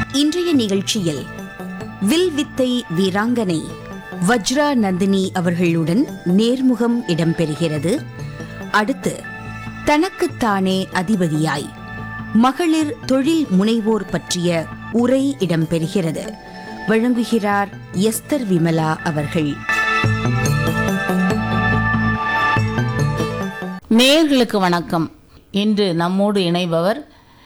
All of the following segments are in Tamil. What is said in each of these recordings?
இன்றைய நிகழ்ச்சியில் வில் வித்தை வீராங்கனை வஜ்ரா நந்தினி அவர்களுடன் நேர்முகம் இடம்பெறுகிறது அடுத்து தனக்குத்தானே அதிபதியாய் மகளிர் தொழில் முனைவோர் பற்றிய உரை இடம்பெறுகிறது வழங்குகிறார் எஸ்தர் விமலா அவர்கள் நேயர்களுக்கு வணக்கம் இன்று நம்மோடு இணைபவர்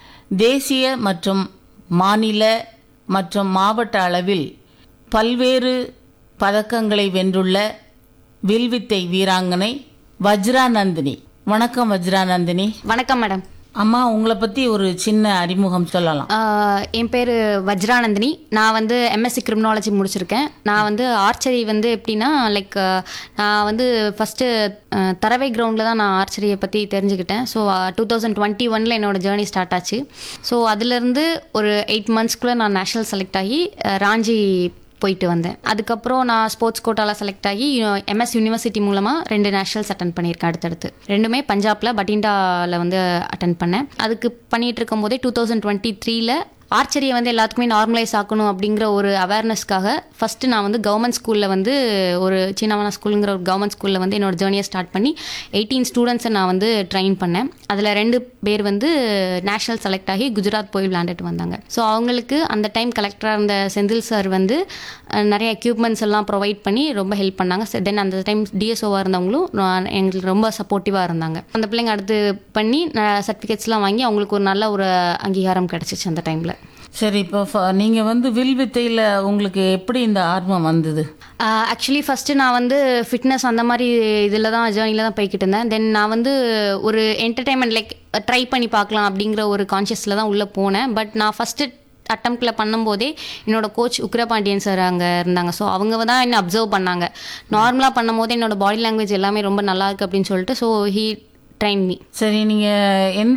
தேசிய மற்றும் மாநில மற்றும் மாவட்ட அளவில் பல்வேறு பதக்கங்களை வென்றுள்ள வில்வித்தை வீராங்கனை வஜ்ராநந்தினி வணக்கம் வஜ்ராநந்தினி வணக்கம் மேடம் அம்மா உங்களை பற்றி ஒரு சின்ன அறிமுகம் சொல்லலாம் ஆஹ் என் பேர் வஜ்ரானந்தினி நான் வந்து எம்எஸ்சி கிரிமினாலஜி முடிச்சிருக்கேன் நான் வந்து ஆர்ச்சரி வந்து எப்படின்னா லைக் நான் வந்து ஃபஸ்ட்டு தரவை கிரவுண்டில் தான் நான் ஆர்ச்சரியை பற்றி தெரிஞ்சுக்கிட்டேன் ஸோ டூ தௌசண்ட் டுவெண்ட்டி ஒனில் என்னோட ஜேர்னி ஸ்டார்ட் ஆச்சு ஸோ அதுலேருந்து ஒரு எயிட் மந்த்ஸ்க்குள்ளே நான் நேஷ்னல் செலக்ட் ஆகி அஹ், ராஞ்சி போயிட்டு வந்தேன் அதுக்கப்புறம் நான் ஸ்போர்ட்ஸ் கோட்டாவில் செலக்ட் ஆகி எம்எஸ் யூனிவர்சிட்டி மூலமாக ரெண்டு நேஷனல்ஸ் அட்டன் பண்ணியிருக்கேன் அடுத்தடுத்து ரெண்டுமே பஞ்சாப்ல பட்டிண்டாவில் வந்து அட்டன் பண்ணேன் அதுக்கு பண்ணிட்டு இருக்கும் போதே டூ தௌசண்ட் டுவெண்ட்டி த்ரீல ஆர்ச்சரியை வந்து எல்லாத்துக்குமே நார்மலைஸ் ஆக்கணும் அப்படிங்கிற ஒரு அவேர்னஸ்க்காக ஃபஸ்ட்டு நான் வந்து கவர்மெண்ட் ஸ்கூலில் வந்து ஒரு சின்னவனா ஸ்கூலுங்கிற ஒரு கவர்மெண்ட் ஸ்கூலில் வந்து என்னோட ஜேர்னியை ஸ்டார்ட் பண்ணி எயிட்டீன் ஸ்டூடெண்ட்ஸை நான் வந்து ட்ரெயின் பண்ணேன் அதில் ரெண்டு பேர் வந்து நேஷனல் செலக்ட் ஆகி குஜராத் போய் விளையாண்டுட்டு வந்தாங்க ஸோ அவங்களுக்கு அந்த டைம் கலெக்டராக இருந்த செந்தில் சார் வந்து அஹ், நிறைய எக்யூப்மெண்ட்ஸ் எல்லாம் ப்ரொவைட் பண்ணி ரொம்ப ஹெல்ப் பண்ணாங்க தென் அந்த டைம் டிஎஸ்ஓவாக இருந்தவங்களும் நான் எங்களுக்கு ரொம்ப சப்போர்ட்டிவாக இருந்தாங்க அந்த பிள்ளைங்க அடுத்து பண்ணி சர்டிஃபிகேட்ஸ்லாம் வாங்கி அவங்களுக்கு ஒரு நல்ல ஒரு அங்கீகாரம் கிடச்சிச்சு அந்த டைமில் சரி இப்போ ஃப- நீங்க வந்து வில்வித்தையில் உங்களுக்கு எப்படி இந்த ஆர்வம் வந்தது ஆக்சுவலி ஃபஸ்ட்டு நான் வந்து ஃபிட்னஸ் அந்த மாதிரி இதில் தான் ஜேர்னியில் தான் போய்கிட்டு இருந்தேன் தென் நான் வந்து ஒரு என்டர்டைன்மெண்ட் லைக் ட்ரை பண்ணி பார்க்கலாம் அப்படிங்கிற ஒரு கான்ஷியஸில் தான் உள்ளே போனேன் பட் நான் ஃபஸ்ட்டு அட்டம்ப்டில் பண்ணும்போதே என்னோட கோச் உக்ரபாண்டியன் சார் அங்கே இருந்தாங்க ஸோ அவங்க தான் என்ன அப்சர்வ் பண்ணாங்க நார்மலாக பண்ணும்போது என்னோட பாடி லாங்குவேஜ் எல்லாமே ரொம்ப நல்லா இருக்கு அப்படின்னு சொல்லிட்டு ஸோ ஹீ ட்ரைன் மீ சரி நீங்க எந்த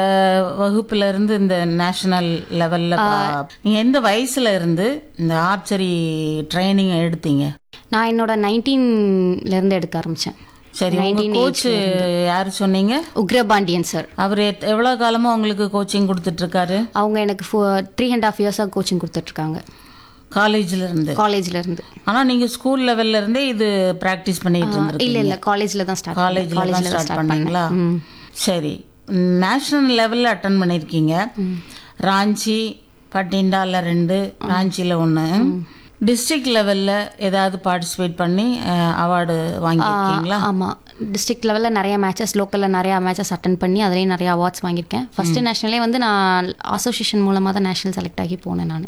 வகுப்புல இருந்து இந்த நேஷனல் லெவல்ல நீங்க எந்த வயசுல இருந்து இந்த ஆர்ச்சரி ட்ரைனிங் எடுத்தீங்க நான் என்னோட 19 ல இருந்து எடுக்க ஆரம்பித்தேன் சரி உங்க கோச் யாரு சொன்னீங்க உக்ரபாண்டியன் சார் அவர் எவ்வளவு காலமா உங்களுக்கு கோச்சிங் கொடுத்துட்டு இருக்காரு அவங்க எனக்கு த்ரீ அண்ட் ஆஃப் இயர்ஸாக கோச்சிங் கொடுத்துட்ருக்காங்க காலேஜ்ல இருந்து காலேஜ்ல இருந்து ஆனா நீங்க ஸ்கூல் லெவல்ல இருந்தே இது பிராக்டிஸ் பண்ணிட்டு இல்ல இருந்திருக்கீங்க இல்ல காலேஜ்ல தான் ஸ்டார்ட் காலேஜ்ல தான் ஸ்டார்ட் பண்ணீங்களா சரி நேஷனல் லெவல்ல அட்டன் பண்ணிருக்கீங்க ராஞ்சி பட்டிண்டால ரெண்டு ராஞ்சில ஒன்று டிஸ்ட்ரிக்ட் லெவல்ல ஏதாவது பார்ட்டிசிபேட் பண்ணி அவார்டு வாங்கியிருக்கீங்களா ஆமா டிஸ்ட்ரிக்ட் லெவலில் நிறைய மேட்சஸ் லோக்கலில் நிறைய மேட்சஸ் அட்டன் பண்ணி அதுலேயும் நிறைய அவார்ட்ஸ் வாங்கியிருக்கேன் ஃபர்ஸ்ட் நேஷனலே வந்து நான் அசோசியேஷன் மூலமாக தான் நேஷனல் செலக்ட் ஆகி போனேன் நான்